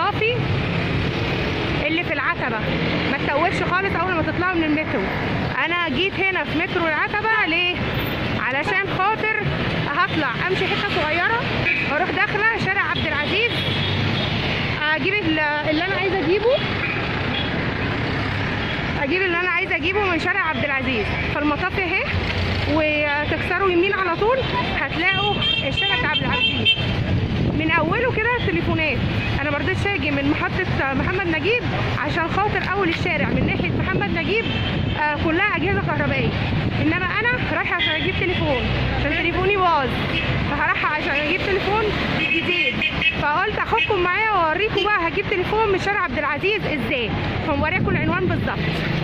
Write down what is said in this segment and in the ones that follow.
المطافي اللي في العتبه ما تتوهش خالص اول ما تطلعوا من المترو انا جيت هنا في مترو العتبه ليه علشان خاطر هطلع امشي حته صغيره واروح داخله شارع عبد العزيز اجيب ال- اللي انا عايزه اجيبه اجيب اللي انا عايزه اجيبه من شارع عبد العزيز فالمطافي اهي وتكسروا يمين على طول هتلاقوا الشارع بتاع عبد العزيز من اوله كده تليفونات انا مرضتش اجي من محطه محمد نجيب عشان خاطر اول الشارع من ناحيه محمد نجيب آه كلها اجهزه كهربائيه انما انا رايحه عشان اجيب تليفون عشان تليفوني باظ فهروح عشان اجيب تليفون جديد فقلت اخدكم معايا واوريكم بقى هجيب تليفون من شارع عبد العزيز ازاي فموريكم العنوان بالظبط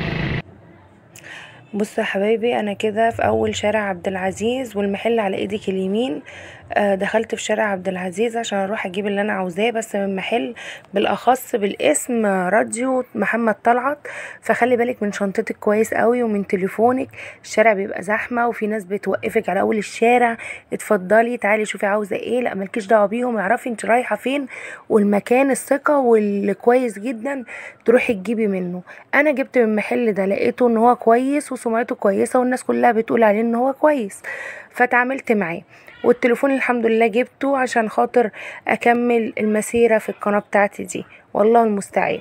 بصوا يا حبايبي انا كده في اول شارع عبد العزيز والمحل على ايدك اليمين آه، دخلت في شارع عبد العزيز عشان اروح اجيب اللي انا عاوزاه بس من محل بالاخص بالاسم آه، راديو محمد طلعت فخلي بالك من شنطتك كويس قوي ومن تليفونك الشارع بيبقى زحمه وفي ناس بتوقفك على اول الشارع اتفضلي تعالي شوفي عاوزه ايه لا مالكيش دعوه بيهم اعرفي انت رايحه فين والمكان الثقه واللي كويس جدا تروحي تجيبي منه انا جبت من المحل ده لقيته ان هو كويس وسمعته كويسه والناس كلها بتقول عليه ان هو كويس فتعاملت معاه والتليفون الحمد لله جبته عشان خاطر اكمل المسيره في القناه بتاعتي دي والله المستعان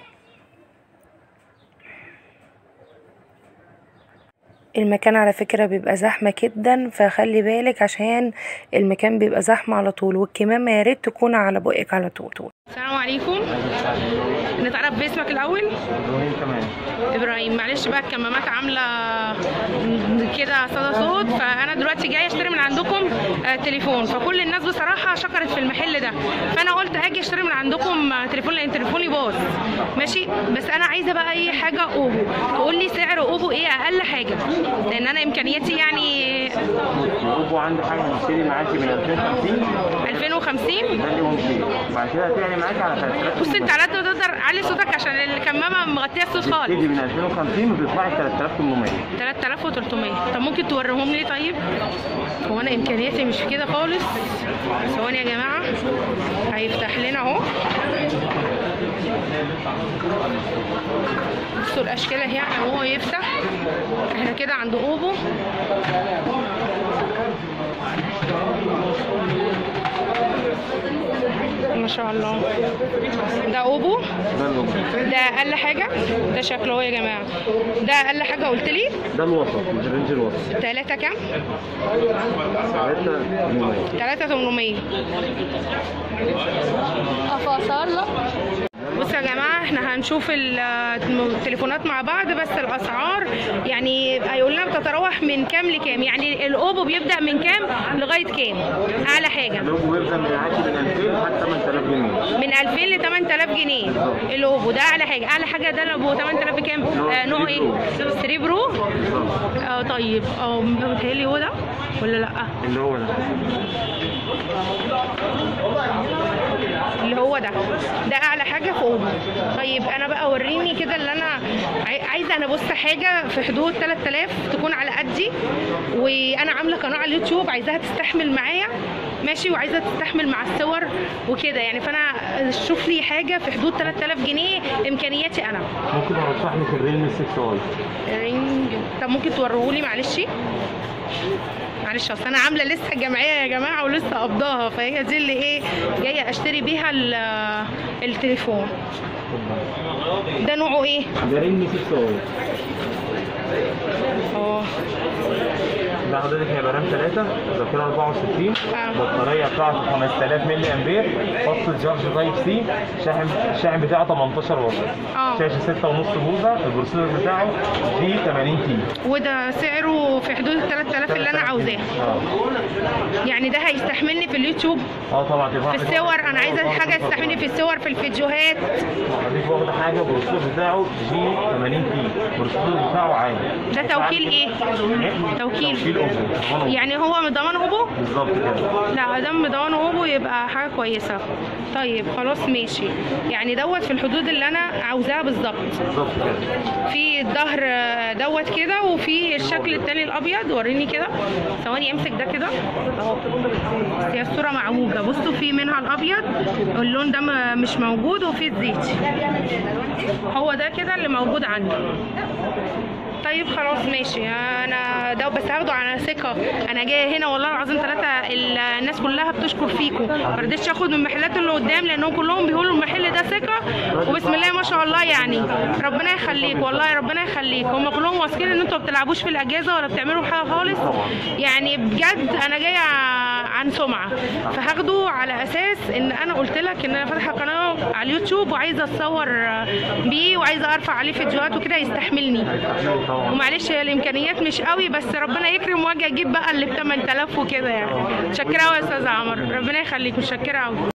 المكان على فكرة بيبقى زحمة جدا فخلي بالك عشان المكان بيبقى زحمة على طول والكمامة يا ريت تكون على بقك على طول السلام عليكم نتعرف باسمك الاول ابراهيم كمان ابراهيم معلش بقى الكمامات عامله كده صدى صوت فانا دلوقتي جايه اشتري من عندكم آه، تليفون فكل الناس بصراحه شكرت في المحل ده فانا قلت اجي اشتري من عندكم آه، تليفون لان تليفوني باظ ماشي بس انا عايزه بقى اي حاجه اوبو تقول لي سعر اوبو ايه اقل حاجه لان انا امكانياتي يعني اوبو عنده حاجه هتشتري معاكي من 2050 2050 ده اللي ممكن بعد كده هتعلي معاكي على 3000 بص انت على قد ما تقدر علي صوتك عشان الكمامه مغطيه الصوت خالص تيجي من 2050 وتدفعي 3800 3300 طب ممكن توريهم لي طيب هو انا امكانياتي مش في كده خالص ثواني يا جماعه هيفتح لنا اهو بصوا الاشكال اهي يعني هو يفتح احنا كده عند اوبو ما شاء الله ده اوبو ده الوسط ده اقل حاجه ده شكله اهو يا جماعه ده اقل حاجه قلت لي ده الوسط مش الرينج الوسط تلاتة كام؟ 3800 تلاتة تمنمية أفاصل بصوا يا جماعة احنا هنشوف ال- التليفونات مع بعض بس الأسعار يعني هيقول لنا بتتراوح من كام لكام يعني الأوبو بيبدأ من كام لغاية كام أعلى حاجة اللوجو بيبدا من معاكي من 2000 لحد 8000 جنيه من 2000 ل 8000 جنيه الأوبو ده أعلى حاجة أعلى حاجة ده الأوبو 8000 بكام؟ آه نوعه إيه؟ 3 برو؟ اه طيب اه متهيألي هو ده ولا لأ؟ اللي هو ده اللي هو ده ده اعلى حاجه في اوبو طيب انا بقى وريني كده اللي انا عاي- عايزه انا بص حاجه في حدود 3000 تكون على قدي وانا عامله قناه على اليوتيوب عايزاها تستحمل معايا ماشي وعايزه تستحمل مع الصور وكده يعني فانا شوف لي حاجه في حدود 3000 جنيه امكانياتي انا ممكن ارشح لك الريلمي 6 اي رينج طب ممكن توريهولي معلش معلش اصل انا عامله لسه جمعيه يا جماعه ولسه قبضاها فهي دي اللي ايه جايه اشتري بيها ال- التليفون ده نوعه ايه ده ريلمي 6 اي اه ده حضرتك هيبقى رام 3 ذاكره 64 آه. البطاريه بتاعته 5000 ملي امبير فصل شارج تايب سي شاحن الشاحن بتاعه 18 واط آه. شاشه 6.5 بوصه البروسيسور بتاعه جي 80 تي وده سعره في حدود ال 3000 اللي انا عاوزاه اه يعني ده هيستحملني في اليوتيوب اه طبعا في الصور انا عايزه حاجه تستحملني في الصور في الفيديوهات حضرتك واخده حاجه البروسيسور بتاعه جي 80 تي البروسيسور بتاعه عالي ده توكيل ايه؟ توكيل. توكيل اوبو ضمان يعني هو مضمن اوبو بالظبط كده لا ادام مضمن اوبو يبقى حاجه كويسه طيب خلاص ماشي يعني دوت في الحدود اللي انا عاوزاها بالظبط بالظبط كده في الظهر دوت كده وفي الشكل التاني الابيض وريني كده ثواني امسك ده كده اهو بس هي الصوره معوجه بصوا في منها الابيض اللون ده م- مش موجود وفي الزيتي هو ده كده اللي موجود عندي طيب خلاص ماشي انا ده بس هاخده على ثقه انا جايه هنا والله العظيم ثلاثه الناس كلها بتشكر فيكم ما رضيتش اخد من المحلات اللي قدام لانهم كلهم بيقولوا المحل ده ثقه وبسم الله ما شاء الله يعني ربنا يخليك والله ربنا يخليك هم كلهم واثقين ان انتوا ما بتلعبوش في الاجازه ولا بتعملوا حاجه خالص يعني بجد انا جايه عن سمعه فهاخده على اساس ان انا قلت لك ان انا فاتحه قناه على اليوتيوب وعايزه اتصور بيه وعايزه ارفع عليه فيديوهات وكده يستحملني طبعا ومعلش هي الامكانيات مش قوي بس ربنا يكرم واجي اجيب بقى اللي ب 8000 وكده يعني متشكره قوي يا استاذ عمر ربنا يخليك متشكره قوي